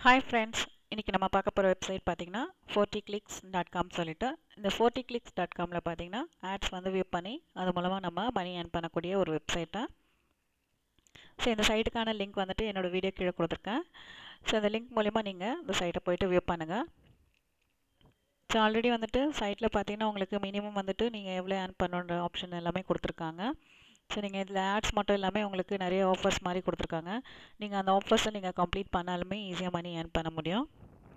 hi friends இன்றைக்கி நம்ம பார்க்க போகிற வெப்சைட் பார்த்தீங்கன்னா ஃபோர்ட்டி கிளிக்ஸ் டாட் காம் சொல்லிட்டு இந்த ஃபோர்ட்டி கிளிக்ஸ் டாட் காமில் பார்த்தீங்கன்னா ஆட்ஸ் வந்து வியூ பண்ணி அது மூலமாக நம்ம மணி ஏர்ன் பண்ணக்கூடிய ஒரு வெப்சைட்டை ஸோ இந்த சைட்டுக்கான லிங்க் வந்துட்டு என்னோடய வீடியோ கீழே கொடுத்துருக்கேன் ஸோ இந்த லிங்க் மூலிமா நீங்கள் இந்த சைட்டை போயிட்டு வியூ பண்ணுங்கள் ஸோ ஆல்ரெடி வந்துட்டு சைட்டில் பார்த்தீங்கன்னா உங்களுக்கு மினிமம் வந்துட்டு நீங்கள் எவ்வளோ ஏர்ன் பண்ணுன்ற ஆப்ஷன் எல்லாமே கொடுத்துருக்காங்க ஸோ நீங்கள் இதில் ஆட்ஸ் மட்டும் எல்லாமே உங்களுக்கு நிறைய ஆஃபர்ஸ் மாதிரி கொடுத்துருக்காங்க நீங்கள் அந்த ஆஃபர்ஸை நீங்கள் கம்ப்ளீட் பண்ணாலுமே ஈஸியாக மணி ஏர்ன் பண்ண முடியும்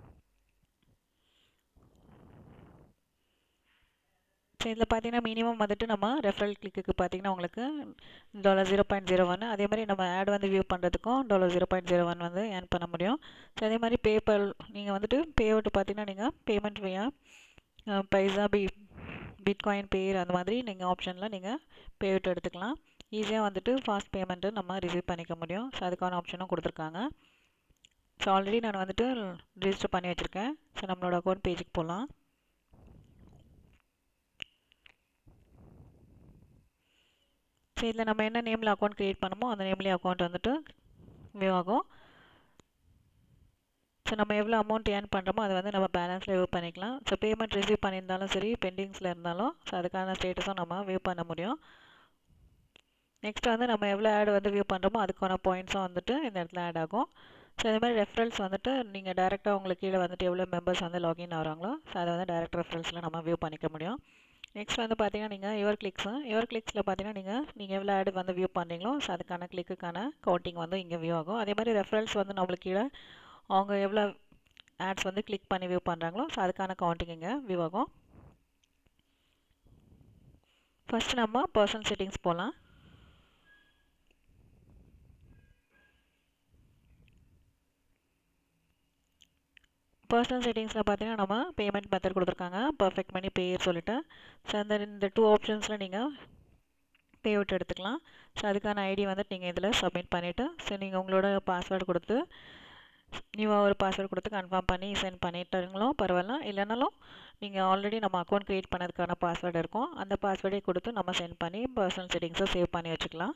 ஸோ இதில் பார்த்தீங்கன்னா மினிமம் வந்துட்டு நம்ம ரெஃபரல் கிளிக்கு பார்த்தீங்கன்னா உங்களுக்கு dollar zero point zero one அதே மாதிரி நம்ம ஆட் வந்து வியூ பண்ணுறதுக்கும் dollar zero point zero one வந்து ஏர்ன் பண்ண முடியும் ஸோ அதே மாதிரி பேப்பர் நீங்கள் வந்துட்டு பே அவுட் பார்த்தீங்கன்னா நீங்கள் பேமெண்ட் வேயா பைசா பி பிட்காயின் பேர் அந்த மாதிரி நீங்கள் ஆப்ஷனில் நீங்கள் பே அவுட் எடுத்துக்கலாம் ஈஸியாக வந்துட்டு ஃபாஸ்ட் பேமெண்ட்டு நம்ம ரிசீவ் பண்ணிக்க முடியும் ஸோ அதுக்கான ஆப்ஷனும் கொடுத்துருக்காங்க ஸோ ஆல்ரெடி நான் வந்துட்டு ரிஜிஸ்டர் பண்ணி வச்சுருக்கேன் ஸோ நம்மளோட அக்கௌண்ட் பேஜுக்கு போகலாம் ஸோ இதில் நம்ம என்ன நேமில் அக்கௌண்ட் க்ரியேட் பண்ணமோ அந்த நேம்லேயே அக்கௌண்ட் வந்துட்டு வியூ ஆகும் ஸோ நம்ம எவ்வளோ அமௌண்ட் ஏர்ன் பண்ணுறோமோ அதை வந்து நம்ம பேலன்ஸில் வியூ பண்ணிக்கலாம் ஸோ பேமெண்ட் ரிசீவ் பண்ணியிருந்தாலும் சரி பெண்டிங்ஸில் இருந்தாலும் ஸோ அதுக்கான ஸ்டேட்டஸும் நம்ம வியூ பண்ண முடியும் நெக்ஸ்ட் வந்து நம்ம எவ்வளோ ஆட் வந்து வியூ பண்ணுறோமோ அதுக்கான பாயிண்ட்ஸும் வந்துட்டு இந்த இடத்துல ஆட் ஆகும் ஸோ அதே மாதிரி ரெஃபரல்ஸ் வந்துட்டு நீங்கள் டேரெக்டாக உங்களுக்கு கீழே வந்துட்டு எவ்வளோ மெம்பர்ஸ் வந்து லாகின் ஆகிறாங்களோ ஸோ அதை வந்து டேரக்ட் ரெஃபரல்ஸில் நம்ம வியூ பண்ணிக்க முடியும் நெக்ஸ்ட் வந்து பார்த்தீங்கன்னா நீங்கள் யுவர் கிளிக்ஸு யுவர் கிளிக்ஸில் பார்த்தீங்கன்னா நீங்கள் நீங்கள் எவ்வளோ ஆடு வந்து வியூ பண்ணுறீங்களோ ஸோ அதுக்கான கிளிக்குக்கான கவுண்டிங் வந்து இங்கே வியூ ஆகும் அதே மாதிரி ரெஃபரல்ஸ் வந்து நம்மளுக்கு கீழே அவங்க எவ்வளோ ஆட்ஸ் வந்து கிளிக் பண்ணி வியூ பண்ணுறாங்களோ ஸோ அதுக்கான கவுண்டிங் இங்கே வியூ ஆகும் ஃபஸ்ட்டு நம்ம பர்சனல் செட்டிங்ஸ் போகலாம் பர்சனல் செட்டிங்ஸில் பார்த்தீங்கன்னா நம்ம பேமெண்ட் மெத்தட் கொடுத்துருக்காங்க பர்ஃபெக்ட் மணி பேர் சொல்லிட்டு ஸோ அந்த இந்த டூ ஆப்ஷன்ஸில் நீங்கள் பே அவுட் எடுத்துக்கலாம் ஸோ அதுக்கான ஐடி வந்துட்டு நீங்கள் இதில் சப்மிட் பண்ணிவிட்டு ஸோ நீங்கள் உங்களோட பாஸ்வேர்டு கொடுத்து நியூவாக ஒரு பாஸ்வேர்டு கொடுத்து கன்ஃபார்ம் பண்ணி சென்ட் பண்ணிட்டாங்களும் பரவாயில்ல இல்லைனாலும் நீங்கள் ஆல்ரெடி நம்ம அக்கௌண்ட் க்ரியேட் பண்ணதுக்கான பாஸ்வேர்டு இருக்கும் அந்த பாஸ்வேர்டே கொடுத்து நம்ம சென்ட் பண்ணி பர்சனல் செட்டிங்ஸை சேவ் பண்ணி வச்சுக்கலாம்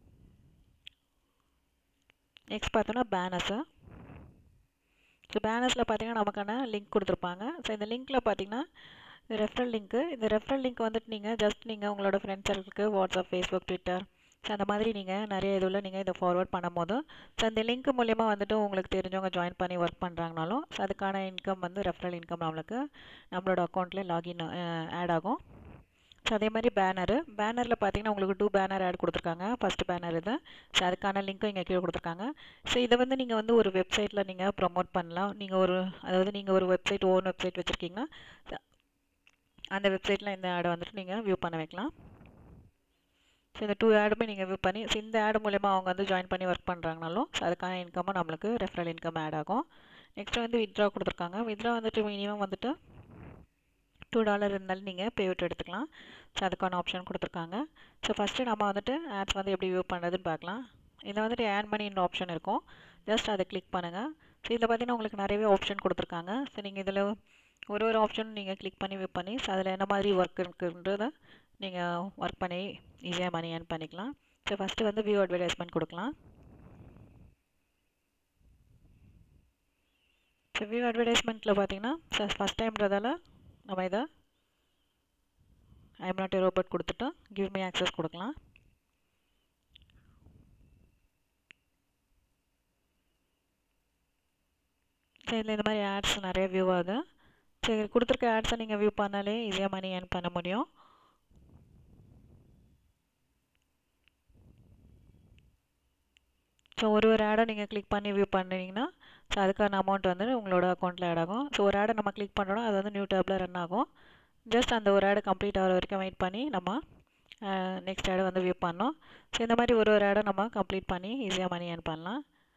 நெக்ஸ்ட் பார்த்தோன்னா பேனர்ஸு ஸோ பேனர்ஸில் பார்த்தீங்கன்னா நமக்கான லிங்க் கொடுத்துருப்பாங்க ஸோ இந்த லிங்க்கில் பார்த்தீங்கன்னா ரெஃபரல் லிங்க்கு இந்த ரெஃபரல் லிங்க் வந்துட்டு நீங்கள் ஜஸ்ட் நீங்கள் உங்களோட ஃப்ரெண்ட்ஸ் சர்க்கிளுக்கு வாட்ஸ்அப் ஃபேஸ்புக் ட்விட்டர் ஸோ அந்த மாதிரி நீங்கள் நிறைய இதில் நீங்கள் இதை ஃபார்வர்ட் பண்ணும்போது ஸோ அந்த லிங்க் மூலிமா வந்துட்டு உங்களுக்கு தெரிஞ்சவங்க ஜாயின் பண்ணி ஒர்க் பண்ணுறாங்கனாலும் ஸோ அதுக்கான இன்கம் வந்து ரெஃபரல் இன்கம் நம்மளுக்கு நம்மளோட அக்கௌண்ட்டில் லாகின் ஆட் ஆகும் ஸோ அதே மாதிரி பேனரு பேனரில் பார்த்தீங்கன்னா உங்களுக்கு டூ பேனர் ஆட் கொடுத்துருக்காங்க ஃபஸ்ட்டு பேனர் இது ஸோ அதுக்கான லிங்க்கும் இங்கே கீழே கொடுத்துருக்காங்க ஸோ இதை வந்து நீங்கள் வந்து ஒரு வெப்சைட்டில் நீங்கள் ப்ரொமோட் பண்ணலாம் நீங்கள் ஒரு அதாவது நீங்கள் ஒரு வெப்சைட் ஓன் வெப்சைட் வச்சுருக்கீங்கன்னா அந்த வெப்சைட்டில் இந்த ஆடை வந்துட்டு நீங்கள் வியூ பண்ண வைக்கலாம் ஸோ இந்த டூ ஆடுமே நீங்கள் வியூ பண்ணி ஸோ இந்த ஆடு மூலயமா அவங்க வந்து ஜாயின் பண்ணி ஒர்க் பண்ணுறாங்கனாலும் ஸோ அதுக்கான இன்கமும் நம்மளுக்கு ரெஃபரல் இன்கம் ஆட் ஆகும் நெக்ஸ்ட் வந்து வித்ரா கொடுத்துருக்காங்க வித்ரா வந்துட்டு மினிமம் வந்துட்டு டூ டாலர் இருந்தாலும் நீங்கள் பே அவுட் எடுத்துக்கலாம் ஸோ அதுக்கான ஆப்ஷன் கொடுத்துருக்காங்க ஸோ ஃபஸ்ட்டு நம்ம வந்துட்டு ஆட்ஸ் வந்து எப்படி வியூ பண்ணுறதுன்னு பார்க்கலாம் இதில் வந்துட்டு ஆட் மணின்ற ஆப்ஷன் இருக்கும் ஜஸ்ட் அதை கிளிக் பண்ணுங்கள் ஸோ இதில் பார்த்தீங்கன்னா உங்களுக்கு நிறையவே ஆப்ஷன் கொடுத்துருக்காங்க ஸோ நீங்கள் இதில் ஒரு ஒரு ஆப்ஷன் நீங்கள் கிளிக் பண்ணி வியூ பண்ணி ஸோ அதில் என்ன மாதிரி ஒர்க் இருக்குன்றத நீங்கள் ஒர்க் பண்ணி ஈஸியாக மணி ஏர்ன் பண்ணிக்கலாம் ஸோ ஃபஸ்ட்டு வந்து வியூ அட்வர்டைஸ்மெண்ட் கொடுக்கலாம் ஸோ வியூ அட்வர்டைஸ்மெண்ட்டில் பார்த்தீங்கன்னா ஃபஸ்ட் டைம்ன்றதால நம்ம இதை ஐம் நாட் ரோபோட் கொடுத்துட்டு கிவ் மீ ஆக்சஸ் கொடுக்கலாம் ஸோ இதில் இந்த மாதிரி ஆட்ஸ் நிறைய வியூ ஆகுது சரி கொடுத்துருக்க ஆட்ஸை நீங்கள் வியூ பண்ணாலே ஈஸியாக மணி ஏர்ன் பண்ண முடியும் ஸோ ஒரு ஒரு ஆடை நீங்கள் கிளிக் பண்ணி வியூ பண்ணிங்கன்னா ஸோ அதுக்கான அமௌண்ட் வந்து உங்களோட அக்கௌண்ட்டில் ஆட் ஆகும் ஸோ ஒரு ஆடை நம்ம கிளிக் பண்ணுறோம் அது வந்து நியூ டேப்பில் ரன் ஆகும் ஜஸ்ட் அந்த ஒரு ஆடு கம்ப்ளீட் ஆகிற வரைக்கும் வெயிட் பண்ணி நம்ம நெக்ஸ்ட் ஆடை வந்து வியூ பண்ணோம் ஸோ இந்த மாதிரி ஒரு ஒரு ஆடை நம்ம கம்ப்ளீட் பண்ணி ஈஸியாக மணி ஏர்ன் பண்ணலாம்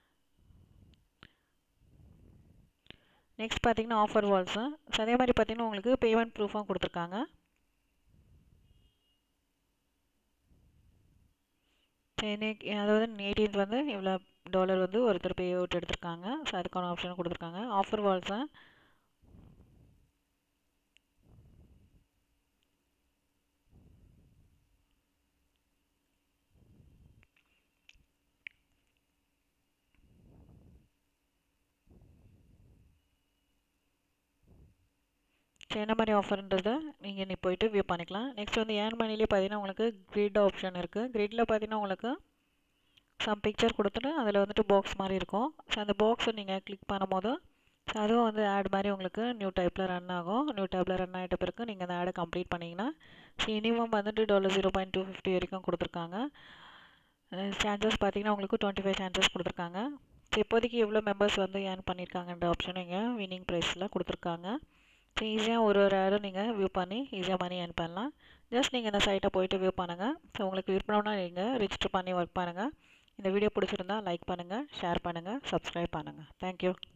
நெக்ஸ்ட் பார்த்தீங்கன்னா ஆஃபர் வால்ஸு ஸோ அதே மாதிரி பார்த்தீங்கன்னா உங்களுக்கு பேமெண்ட் ப்ரூஃபும் கொடுத்துருக்காங்க இன்னைக்கு அதாவது எயிட்டீன்த் வந்து இவ்வளோ டாலர் வந்து ஒருத்தர் பே அவுட் எடுத்திருக்காங்க ஸோ அதுக்கான ஆப்ஷனும் கொடுத்துருக்காங்க ஆஃபர் வால்ஸை ஸோ என்ன மாதிரி ஆஃபர்ன்றதை நீங்கள் நீ போயிட்டு வியூ பண்ணிக்கலாம் நெக்ஸ்ட் வந்து ஏர்ன் மணிலே பார்த்தீங்கன்னா உங்களுக்கு கிரிட் ஆப்ஷன் இருக்குது கிரிட்டில் பார்த்தீங்கன்னா உங்களுக்கு சம் பிக்சர் கொடுத்துட்டு அதில் வந்துட்டு பாக்ஸ் மாதிரி இருக்கும் ஸோ அந்த பாக்ஸை நீங்கள் கிளிக் பண்ணும்போது ஸோ அதுவும் வந்து ஆட் மாதிரி உங்களுக்கு நியூ டைப்பில் ரன் ஆகும் நியூ டைப்பில் ரன் ஆகிட்ட பிறகு நீங்கள் அந்த ஆடை கம்ப்ளீட் பண்ணிங்கன்னா ஸோ மினிமம் வந்துட்டு dollar zero point two fifty வரைக்கும் கொடுத்துருக்காங்க சான்சஸ் பார்த்தீங்கன்னா உங்களுக்கு டுவெண்ட்டி ஃபைவ் சான்சஸ் கொடுத்துருக்காங்க ஸோ இப்போதைக்கு எவ்வளோ மெம்பர்ஸ் வந்து ஏர்ன் பண்ணியிருக்காங்கன்ற ஆப்ஷன் இங்கே வின்னிங் ப்ரைஸில் கொடுத்துருக்காங்க ஸோ ஈஸியாக ஒரு ஒரு ஆடும் நீங்கள் வியூ பண்ணி ஈஸியாக மணி ஏர்ன் பண்ணலாம் ஜஸ்ட் நீங்கள் இந்த சைட்டை போயிட்டு வியூ பண்ணுங்கள் ஸோ உங்களுக்கு விருப்பம்னா நீங்கள் ரிஜிஸ்டர் பண்ணி ஒர்க் பண்ணுங்கள் இந்த வீடியோ பிடிச்சிருந்தா லைக் பண்ணுங்கள் ஷேர் பண்ணுங்கள் சப்ஸ்கிரைப் பண்ணுங்கள் தேங்க்யூ